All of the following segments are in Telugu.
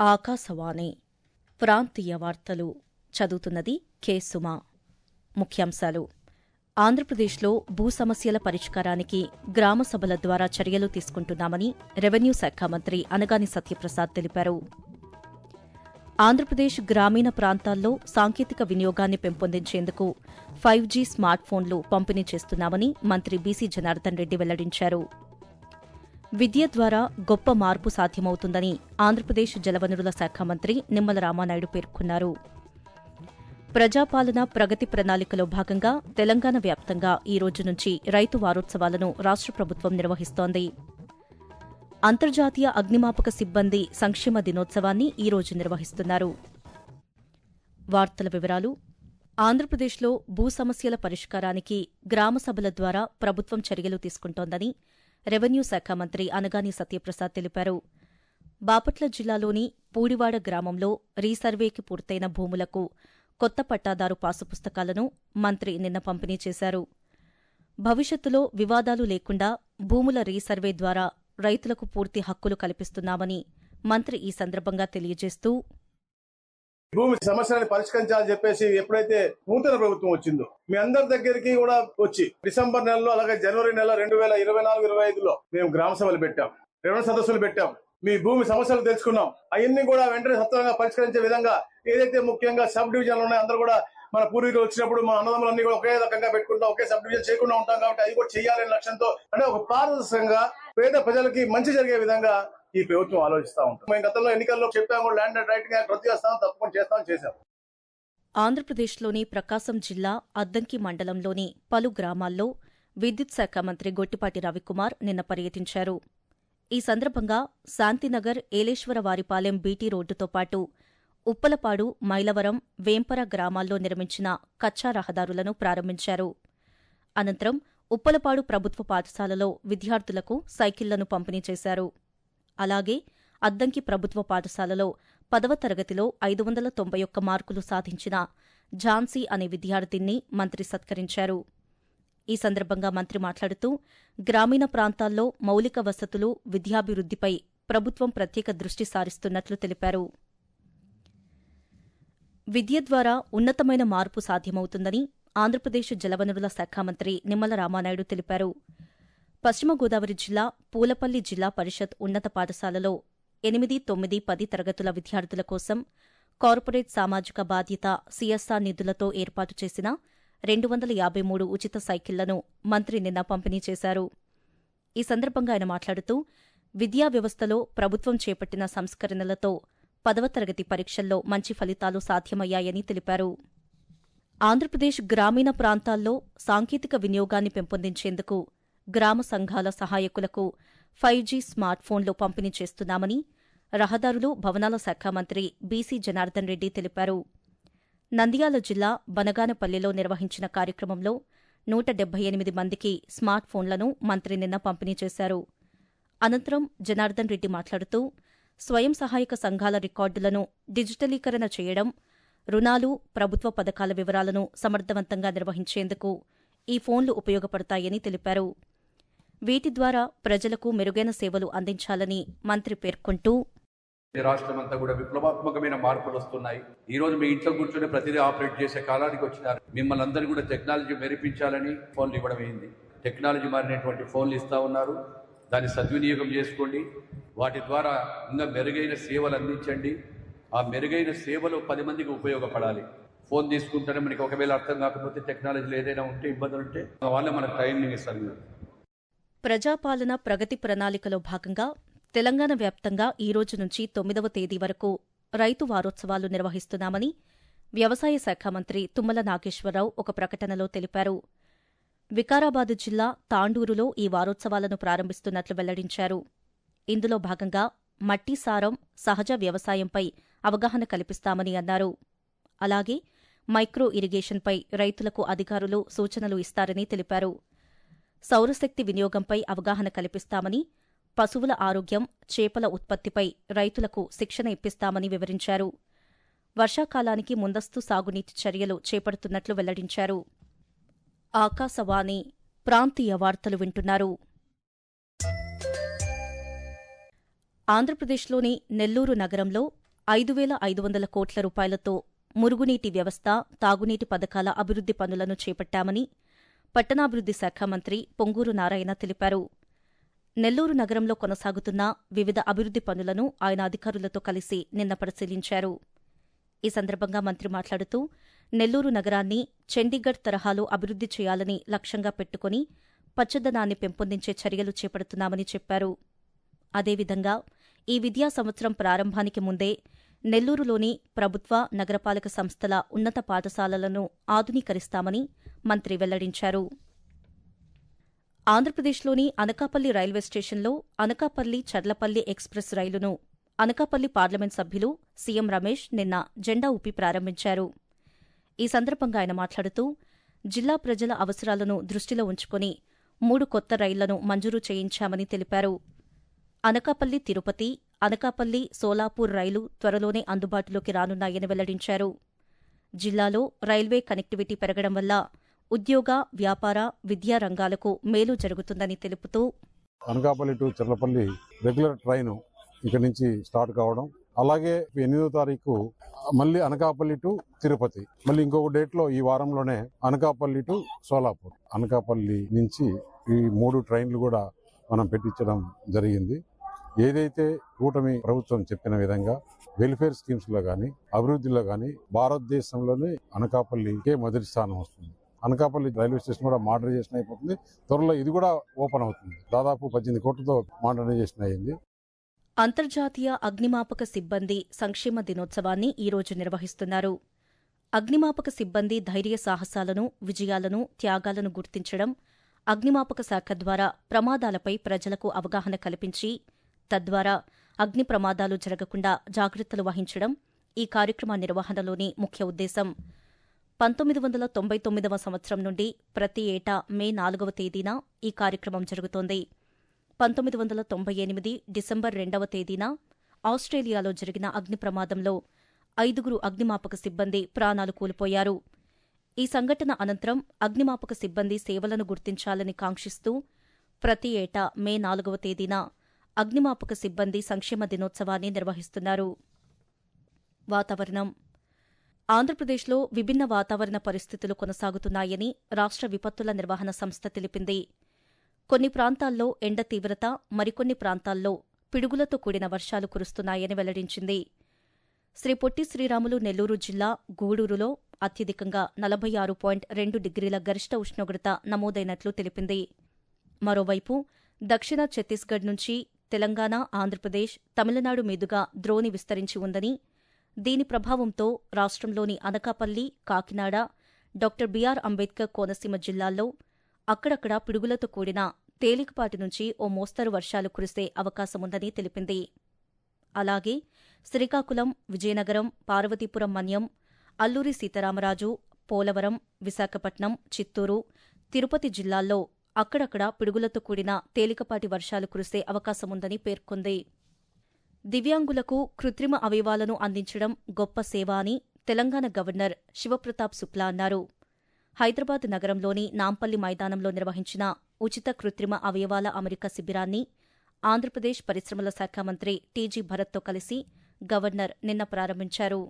ఆకాశవాణి ప్రాంతీయ వార్తలు చదువుతున్నది కె సుమా ముఖ్యాంశాలు ఆంధ్రప్రదేశ్లో భూ సమస్యల పరిష్కారానికి గ్రామ సభల ద్వారా చర్యలు తీసుకుంటున్నామని రెవెన్యూ శాఖ మంత్రి అనగాని సత్యప్రసాద్ తెలిపారు ఆంధ్రప్రదేశ్ గ్రామీణ ప్రాంతాల్లో సాంకేతిక వినియోగాన్ని పెంపొందించేందుకు ఫైవ్ జీ స్మార్ట్ ఫోన్లు పంపిణీ చేస్తున్నామని మంత్రి బీసీ జనార్దన్ రెడ్డి వెల్లడించారు విద్య ద్వారా గొప్ప మార్పు సాధ్యమవుతుందని ఆంధ్రప్రదేశ్ జలవనరుల శాఖ మంత్రి నిమ్మల రామానాయుడు పేర్కొన్నారు ప్రజాపాలన ప్రగతి ప్రణాళికలో భాగంగా తెలంగాణ వ్యాప్తంగా ఈ రోజు నుంచి రైతు వారోత్సవాలను రాష్ట ప్రభుత్వం నిర్వహిస్తోంది అంతర్జాతీయ అగ్నిమాపక సిబ్బంది సంక్షేమ దినోత్సవాన్ని ఈ రోజు నిర్వహిస్తున్నారు వార్తల వివరాలు ఆంధ్రప్రదేశ్లో భూ సమస్యల పరిష్కారానికి గ్రామ సభల ద్వారా ప్రభుత్వం చర్యలు తీసుకుంటోందని రెవెన్యూ శాఖ మంత్రి అనగాని సత్యప్రసాద్ తెలిపారు బాపట్ల జిల్లాలోని పూడివాడ గ్రామంలో రీసర్వేకి పూర్తయిన భూములకు కొత్త పట్టాదారు పాసు పుస్తకాలను మంత్రి నిన్న పంపిణీ చేశారు భవిష్యత్తులో వివాదాలు లేకుండా భూముల రీసర్వే ద్వారా రైతులకు పూర్తి హక్కులు కల్పిస్తున్నామని మంత్రి ఈ సందర్భంగా తెలియజేస్తూ భూమి సమస్యలను పరిష్కరించాలని చెప్పేసి ఎప్పుడైతే నూతన ప్రభుత్వం వచ్చిందో మీ అందరి దగ్గరికి కూడా వచ్చి డిసెంబర్ నెలలో అలాగే జనవరి నెల రెండు వేల ఇరవై నాలుగు ఇరవై ఐదులో మేము గ్రామ సభలు పెట్టాం రెవెన్యూ సదస్సులు పెట్టాం మీ భూమి సమస్యలు తెలుసుకున్నాం అవన్నీ కూడా వెంటనే సత్వరంగా పరిష్కరించే విధంగా ఏదైతే ముఖ్యంగా సబ్ డివిజన్లు ఉన్నాయో అందరూ కూడా మన పూర్వీకులు వచ్చినప్పుడు మన అన్నదమ్ములన్నీ కూడా ఒకే రకంగా పెట్టుకుంటాం ఒకే సబ్ డివిజన్ చేయకుండా ఉంటాం కాబట్టి అది కూడా చేయాలనే లక్ష్యంతో అంటే ఒక పారదర్శకంగా పేద ప్రజలకి మంచి జరిగే విధంగా ఈ ప్రభుత్వం ఆలోచిస్తా ఉంటాం మేము గతంలో ఎన్నికల్లో చెప్పాము ల్యాండ్ అండ్ రైటింగ్ యాక్ట్ రద్దు చేస్తాం తప్పకుండా చేస్తామని చేశాం ఆంధ్రప్రదేశ్లోని ప్రకాశం జిల్లా అద్దంకి మండలంలోని పలు గ్రామాల్లో విద్యుత్ శాఖ మంత్రి గొట్టిపాటి రవికుమార్ నిన్న పర్యటించారు ఈ సందర్భంగా శాంతినగర్ ఏలేశ్వరవారిపాలెం బీటీ రోడ్డుతో పాటు ఉప్పలపాడు మైలవరం వేంపర గ్రామాల్లో నిర్మించిన కచ్చా రహదారులను ప్రారంభించారు అనంతరం ఉప్పలపాడు ప్రభుత్వ పాఠశాలలో విద్యార్థులకు సైకిళ్లను పంపిణీ చేశారు అలాగే అద్దంకి ప్రభుత్వ పాఠశాలలో పదవ తరగతిలో ఐదు వందల తొంభై ఒక్క మార్కులు సాధించిన ఝాన్సీ అనే విద్యార్థిని మంత్రి సత్కరించారు ఈ సందర్భంగా మంత్రి మాట్లాడుతూ గ్రామీణ ప్రాంతాల్లో మౌలిక వసతులు విద్యాభివృద్దిపై ప్రభుత్వం ప్రత్యేక దృష్టి సారిస్తున్నట్లు తెలిపారు విద్య ద్వారా ఉన్నతమైన మార్పు సాధ్యమవుతుందని ఆంధ్రప్రదేశ్ జలవనరుల శాఖ మంత్రి నిమ్మల రామానాయుడు తెలిపారు పశ్చిమ గోదావరి జిల్లా పూలపల్లి జిల్లా పరిషత్ ఉన్నత పాఠశాలలో ఎనిమిది తొమ్మిది పది తరగతుల విద్యార్థుల కోసం కార్పొరేట్ సామాజిక బాధ్యత సీఎస్ఆర్ నిధులతో ఏర్పాటు చేసిన రెండు వందల యాభై మూడు ఉచిత సైకిళ్లను మంత్రి నిన్న పంపిణీ చేశారు ఈ సందర్భంగా ఆయన మాట్లాడుతూ విద్యా వ్యవస్థలో ప్రభుత్వం చేపట్టిన సంస్కరణలతో పదవ తరగతి పరీక్షల్లో మంచి ఫలితాలు సాధ్యమయ్యాయని తెలిపారు ఆంధ్రప్రదేశ్ గ్రామీణ ప్రాంతాల్లో సాంకేతిక వినియోగాన్ని పెంపొందించేందుకు గ్రామ సంఘాల సహాయకులకు ఫైవ్ జీ స్మార్ట్ ఫోన్లు పంపిణీ చేస్తున్నామని రహదారులు భవనాల శాఖ మంత్రి బీసీ జనార్దన్ రెడ్డి తెలిపారు నంద్యాల జిల్లా బనగానపల్లిలో నిర్వహించిన కార్యక్రమంలో నూట డెబ్బై ఎనిమిది మందికి స్మార్ట్ ఫోన్లను మంత్రి నిన్న పంపిణీ చేశారు అనంతరం జనార్దన్ రెడ్డి మాట్లాడుతూ స్వయం సహాయక సంఘాల రికార్డులను డిజిటలీకరణ చేయడం రుణాలు ప్రభుత్వ పథకాల వివరాలను సమర్థవంతంగా నిర్వహించేందుకు ఈ ఫోన్లు ఉపయోగపడతాయని తెలిపారు వీటి ద్వారా ప్రజలకు మెరుగైన సేవలు అందించాలని మంత్రి పేర్కొంటూ ఈ రాష్ట్రం అంతా కూడా విప్లవాత్మకమైన మార్పులు వస్తున్నాయి ఈ రోజు మీ ఇంట్లో కూర్చొని ప్రతిదీ ఆపరేట్ చేసే కాలానికి వచ్చినారు మిమ్మల్ని అందరినీ కూడా టెక్నాలజీ మెరిపించాలని ఫోన్లు ఇవ్వడం అయింది టెక్నాలజీ మారినటువంటి ఫోన్లు ఇస్తా ఉన్నారు దాన్ని సద్వినియోగం చేసుకోండి వాటి ద్వారా ఇంకా మెరుగైన సేవలు అందించండి ఆ మెరుగైన సేవలు పది మందికి ఉపయోగపడాలి ఫోన్ తీసుకుంటేనే మనకి ఒకవేళ అర్థం కాకపోతే టెక్నాలజీలో ఏదైనా ఉంటే ఇబ్బందులు ఉంటే వాళ్ళే మనకు ట్రైనింగ్ ఇస్తారు ప్రజాపాలన ప్రగతి ప్రణాళికలో భాగంగా తెలంగాణ వ్యాప్తంగా ఈ రోజు నుంచి తొమ్మిదవ తేదీ వరకు రైతు వారోత్సవాలు నిర్వహిస్తున్నామని వ్యవసాయ శాఖ మంత్రి తుమ్మల నాగేశ్వరరావు ఒక ప్రకటనలో తెలిపారు వికారాబాద్ జిల్లా తాండూరులో ఈ వారోత్సవాలను ప్రారంభిస్తున్నట్లు వెల్లడించారు ఇందులో భాగంగా మట్టి సారం సహజ వ్యవసాయంపై అవగాహన కల్పిస్తామని అన్నారు అలాగే మైక్రో ఇరిగేషన్పై రైతులకు అధికారులు సూచనలు ఇస్తారని తెలిపారు సౌరశక్తి వినియోగంపై అవగాహన కల్పిస్తామని పశువుల ఆరోగ్యం చేపల ఉత్పత్తిపై రైతులకు శిక్షణ ఇప్పిస్తామని వివరించారు వర్షాకాలానికి ముందస్తు సాగునీటి చర్యలు చేపడుతున్నట్లు వెల్లడించారు ఆకాశవాణి ప్రాంతీయ వార్తలు వింటున్నారు ఆంధ్రప్రదేశ్లోని నెల్లూరు నగరంలో ఐదు వేల ఐదు వందల కోట్ల రూపాయలతో మురుగునీటి వ్యవస్థ తాగునీటి పథకాల అభివృద్ది పనులను చేపట్టామని పట్టణాభివృద్ది శాఖ మంత్రి పొంగూరు నారాయణ తెలిపారు నెల్లూరు నగరంలో కొనసాగుతున్న వివిధ అభివృద్ది పనులను ఆయన అధికారులతో కలిసి నిన్న పరిశీలించారు ఈ సందర్భంగా మంత్రి మాట్లాడుతూ నెల్లూరు నగరాన్ని చండీగఢ్ తరహాలో అభివృద్ది చేయాలని లక్ష్యంగా పెట్టుకుని పచ్చదనాన్ని పెంపొందించే చర్యలు చేపడుతున్నామని చెప్పారు అదేవిధంగా ఈ విద్యా సంవత్సరం ప్రారంభానికి ముందే నెల్లూరులోని ప్రభుత్వ నగరపాలక సంస్థల ఉన్నత పాఠశాలలను ఆధునీకరిస్తామని మంత్రి వెల్లడించారు ఆంధ్రప్రదేశ్లోని అనకాపల్లి రైల్వే స్టేషన్లో అనకాపల్లి చర్లపల్లి ఎక్స్ప్రెస్ రైలును అనకాపల్లి పార్లమెంట్ సభ్యులు సీఎం రమేష్ నిన్న జెండా ఊపి ప్రారంభించారు ఈ సందర్భంగా ఆయన మాట్లాడుతూ జిల్లా ప్రజల అవసరాలను దృష్టిలో ఉంచుకుని మూడు కొత్త రైళ్లను మంజూరు చేయించామని తెలిపారు అనకాపల్లి తిరుపతి అనకాపల్లి సోలాపూర్ రైలు త్వరలోనే అందుబాటులోకి రానున్నాయని వెల్లడించారు జిల్లాలో రైల్వే కనెక్టివిటీ పెరగడం వల్ల ఉద్యోగ వ్యాపార విద్యా రంగాలకు మేలు జరుగుతుందని తెలుపుతూ Anakapalli to Cherlapalli regular train ఇక్కడ నుంచి స్టార్ట్ కావడం అలాగే ఎనిమిదో తారీఖు మళ్ళీ అనకాపల్లి టు తిరుపతి మళ్ళీ ఇంకొక డేట్ లో ఈ వారంలోనే అనకాపల్లి టు సోలాపూర్ అనకాపల్లి నుంచి ఈ మూడు ట్రైన్లు కూడా మనం పెట్టించడం జరిగింది ఏదైతే కూటమి ప్రభుత్వం చెప్పిన విధంగా వెల్ఫేర్ స్కీమ్స్ లో కానీ అభివృద్ధిలో కానీ భారతదేశంలోనే అనకాపల్లికే మొదటి స్థానం వస్తుంది అనకాపల్లి రైల్వే స్టేషన్ కూడా మోడర్నైజేషన్ అయిపోతుంది త్వరలో ఇది కూడా ఓపెన్ అవుతుంది దాదాపు పద్దెనిమిది కోట్లతో మోడర్నైజేషన్ అయింది అంతర్జాతీయ అగ్నిమాపక సిబ్బంది సంక్షేమ దినోత్సవాన్ని ఈరోజు నిర్వహిస్తున్నారు అగ్నిమాపక సిబ్బంది ధైర్య సాహసాలను విజయాలను త్యాగాలను గుర్తించడం అగ్నిమాపక శాఖ ద్వారా ప్రమాదాలపై ప్రజలకు అవగాహన కల్పించి తద్వారా అగ్ని ప్రమాదాలు జరగకుండా జాగ్రత్తలు వహించడం ఈ కార్యక్రమ నిర్వహణలోని ముఖ్య ఉద్దేశం పంతొమ్మిది వందల తొంభై తొమ్మిదవ సంవత్సరం నుండి ప్రతి ఏటా మే నాలుగవ తేదీన ఈ కార్యక్రమం జరుగుతోంది పంతొమ్మిది వందల తొంభై ఎనిమిది డిసెంబర్ రెండవ తేదీన ఆస్ట్రేలియాలో జరిగిన అగ్ని ప్రమాదంలో ఐదుగురు అగ్నిమాపక సిబ్బంది ప్రాణాలు కోల్పోయారు ఈ సంఘటన అనంతరం అగ్నిమాపక సిబ్బంది సేవలను గుర్తించాలని కాంక్షిస్తూ ప్రతి ఏటా మే నాలుగవ తేదీన అగ్నిమాపక సిబ్బంది సంక్షేమ దినోత్సవాన్ని నిర్వహిస్తున్నారు వాతావరణం ఆంధ్రప్రదేశ్లో విభిన్న వాతావరణ పరిస్థితులు కొనసాగుతున్నాయని రాష్ట్ర విపత్తుల నిర్వహణ సంస్థ తెలిపింది కొన్ని ప్రాంతాల్లో ఎండ తీవ్రత మరికొన్ని ప్రాంతాల్లో పిడుగులతో కూడిన వర్షాలు కురుస్తున్నాయని వెల్లడించింది శ్రీ పొట్టి శ్రీరాములు నెల్లూరు జిల్లా గూడూరులో అత్యధికంగా నలభై ఆరు పాయింట్ రెండు డిగ్రీల గరిష్ట ఉష్ణోగ్రత నమోదైనట్లు తెలిపింది మరోవైపు దక్షిణ ఛత్తీస్గఢ్ నుంచి తెలంగాణ ఆంధ్రప్రదేశ్ తమిళనాడు మీదుగా ద్రోణి విస్తరించి ఉందని దీని ప్రభావంతో రాష్ట్రంలోని అనకాపల్లి కాకినాడ డాక్టర్ బీఆర్ అంబేద్కర్ కోనసీమ జిల్లాల్లో అక్కడక్కడ పిడుగులతో కూడిన తేలికపాటి నుంచి ఓ మోస్తరు వర్షాలు కురిసే అవకాశముందని తెలిపింది అలాగే శ్రీకాకుళం విజయనగరం పార్వతీపురం మన్యం అల్లూరి సీతారామరాజు పోలవరం విశాఖపట్నం చిత్తూరు తిరుపతి జిల్లాల్లో అక్కడక్కడ పిడుగులతో కూడిన తేలికపాటి వర్షాలు కురిసే అవకాశముందని పేర్కొంది దివ్యాంగులకు కృత్రిమ అవయవాలను అందించడం గొప్ప సేవ అని తెలంగాణ గవర్నర్ శివప్రతాప్ శుక్లా అన్నారు హైదరాబాద్ నగరంలోని నాంపల్లి మైదానంలో నిర్వహించిన ఉచిత కృత్రిమ అవయవాల అమెరికా శిబిరాన్ని ఆంధ్రప్రదేశ్ పరిశ్రమల శాఖ మంత్రి టీజీ భరత్తో కలిసి గవర్నర్ నిన్న ప్రారంభించారు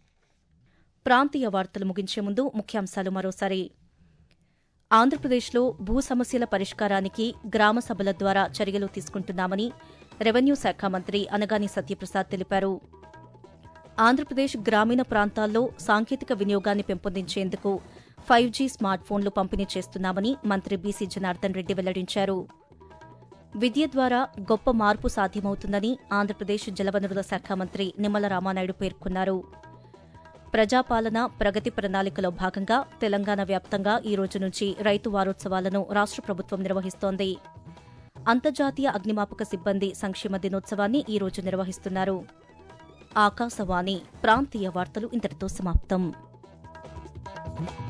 ప్రాంతీయ వార్తలు ముగించే ముందు ముఖ్యాంశాలు మరోసారి ఆంధ్రప్రదేశ్లో భూ సమస్యల పరిష్కారానికి గ్రామ సభల ద్వారా చర్యలు తీసుకుంటున్నామని రెవెన్యూ శాఖ మంత్రి అనగాని సత్యప్రసాద్ తెలిపారు ఆంధ్రప్రదేశ్ గ్రామీణ ప్రాంతాల్లో సాంకేతిక వినియోగాన్ని పెంపొందించేందుకు ఫైవ్ జీ స్మార్ట్ ఫోన్లు పంపిణీ చేస్తున్నామని మంత్రి బీసీ జనార్దన్ రెడ్డి వెల్లడించారు విద్య ద్వారా గొప్ప మార్పు సాధ్యమవుతుందని ఆంధ్రప్రదేశ్ జలవనరుల శాఖ మంత్రి నిమ్మల రామానాయుడు పేర్కొన్నారు ప్రజాపాలన ప్రగతి ప్రణాళికలో భాగంగా తెలంగాణ వ్యాప్తంగా ఈ రోజు నుంచి రైతు వారోత్సవాలను రాష్ట్ర ప్రభుత్వం నిర్వహిస్తోంది అంతర్జాతీయ అగ్నిమాపక సిబ్బంది సంక్షేమ దినోత్సవాన్ని ఈ రోజు నిర్వహిస్తున్నారు ఆకాశవాణి ప్రాంతీయ వార్తలు ఇంతటితో సమాప్తం